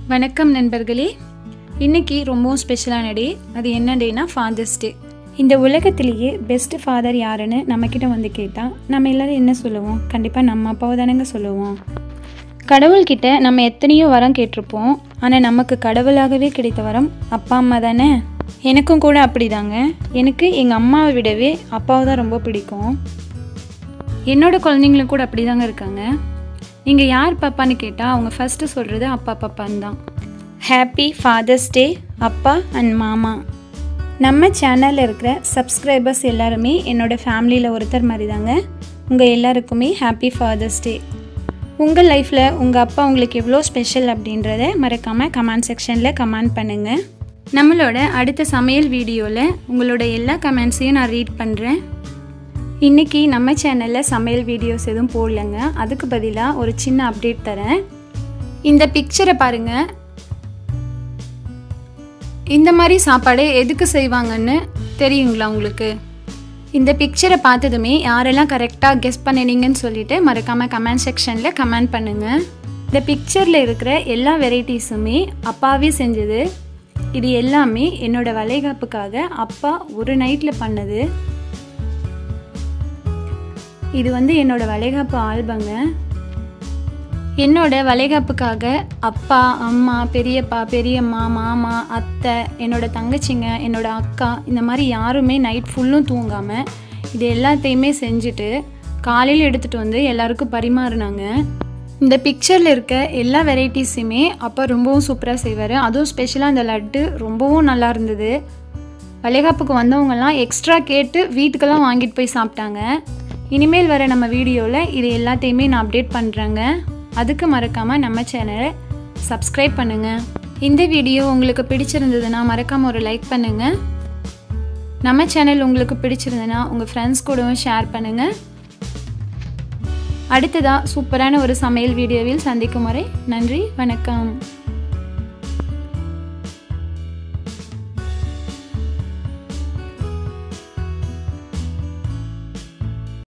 வணக்கம் நண்பர்களே இன்னைக்கு ரொம்பவும் ஸ்பெஷலான டே அது என்ன டேனா ஃபாதர்ஸ் டே இந்த உலகத்திலேயே பெஸ்ட் ஃபாதர் யாருன்னு நம்மக்கிட்ட வந்து கேட்டால் நம்ம எல்லாரும் என்ன சொல்லுவோம் கண்டிப்பாக நம்ம அப்பாவை தானேங்க சொல்லுவோம் கடவுள்கிட்ட நம்ம எத்தனையோ வரம் கேட்டிருப்போம் ஆனால் நமக்கு கடவுளாகவே கிடைத்த வரம் அப்பா அம்மா தானே எனக்கும் கூட அப்படிதாங்க எனக்கு எங்கள் அம்மாவை விடவே அப்பாவை தான் ரொம்ப பிடிக்கும் என்னோட குழந்தைங்களும் கூட அப்படி தாங்க இருக்காங்க நீங்கள் யார் பாப்பான்னு கேட்டால் அவங்க ஃபஸ்ட்டு சொல்கிறது அப்பா பாப்பான்னு தான் ஹாப்பி ஃபாதர்ஸ் டே அப்பா அண்ட் மாமா நம்ம சேனலில் இருக்கிற சப்ஸ்கிரைபர்ஸ் எல்லாருமே என்னோடய ஃபேமிலியில் ஒருத்தர் மாதிரி தாங்க உங்கள் எல்லாருக்குமே ஹாப்பி ஃபாதர்ஸ் டே உங்கள் லைஃப்பில் உங்கள் அப்பா உங்களுக்கு எவ்வளோ ஸ்பெஷல் அப்படின்றத மறக்காமல் கமெண்ட் செக்ஷனில் கமெண்ட் பண்ணுங்கள் நம்மளோட அடுத்த சமையல் வீடியோவில் உங்களோட எல்லா கமெண்ட்ஸையும் நான் ரீட் பண்ணுறேன் இன்றைக்கி நம்ம சேனலில் சமையல் வீடியோஸ் எதுவும் போடலங்க அதுக்கு பதிலாக ஒரு சின்ன அப்டேட் தரேன் இந்த பிக்சரை பாருங்கள் இந்த மாதிரி சாப்பாடு எதுக்கு செய்வாங்கன்னு தெரியுங்களா உங்களுக்கு இந்த பிக்சரை பார்த்ததுமே யாரெல்லாம் கரெக்டாக கெஸ் பண்ணினீங்கன்னு சொல்லிட்டு மறக்காமல் கமெண்ட் செக்ஷனில் கமெண்ட் பண்ணுங்கள் இந்த பிக்சரில் இருக்கிற எல்லா வெரைட்டிஸுமே அப்பாவே செஞ்சது இது எல்லாமே என்னோட வளைகாப்புக்காக அப்பா ஒரு நைட்டில் பண்ணது இது வந்து என்னோட வளைகாப்பு ஆல்பங்க என்னோட வளைகாப்புக்காக அப்பா அம்மா பெரியப்பா பெரியம்மா மாமா அத்தை என்னோட தங்கச்சிங்க என்னோட அக்கா இந்த மாதிரி யாருமே நைட் ஃபுல்லும் தூங்காமல் இது எல்லாத்தையுமே செஞ்சுட்டு காலையில் எடுத்துகிட்டு வந்து எல்லாருக்கும் பரிமாறினாங்க இந்த பிக்சரில் இருக்க எல்லா வெரைட்டிஸுமே அப்பா ரொம்பவும் சூப்பராக செய்வார் அதுவும் ஸ்பெஷலாக இந்த லட்டு ரொம்பவும் நல்லா இருந்தது வளைகாப்புக்கு வந்தவங்கெல்லாம் எக்ஸ்ட்ரா கேட்டு வீட்டுக்கெல்லாம் வாங்கிட்டு போய் சாப்பிட்டாங்க இனிமேல் வர நம்ம வீடியோவில் இது எல்லாத்தையுமே நான் அப்டேட் பண்ணுறேங்க அதுக்கு மறக்காமல் நம்ம சேனலை சப்ஸ்கிரைப் பண்ணுங்கள் இந்த வீடியோ உங்களுக்கு பிடிச்சிருந்ததுன்னா மறக்காமல் ஒரு லைக் பண்ணுங்கள் நம்ம சேனல் உங்களுக்கு பிடிச்சிருந்ததுன்னா உங்கள் ஃப்ரெண்ட்ஸ் கூடவும் ஷேர் பண்ணுங்கள் அடுத்ததாக சூப்பரான ஒரு சமையல் வீடியோவில் சந்திக்கும் வரை நன்றி வணக்கம்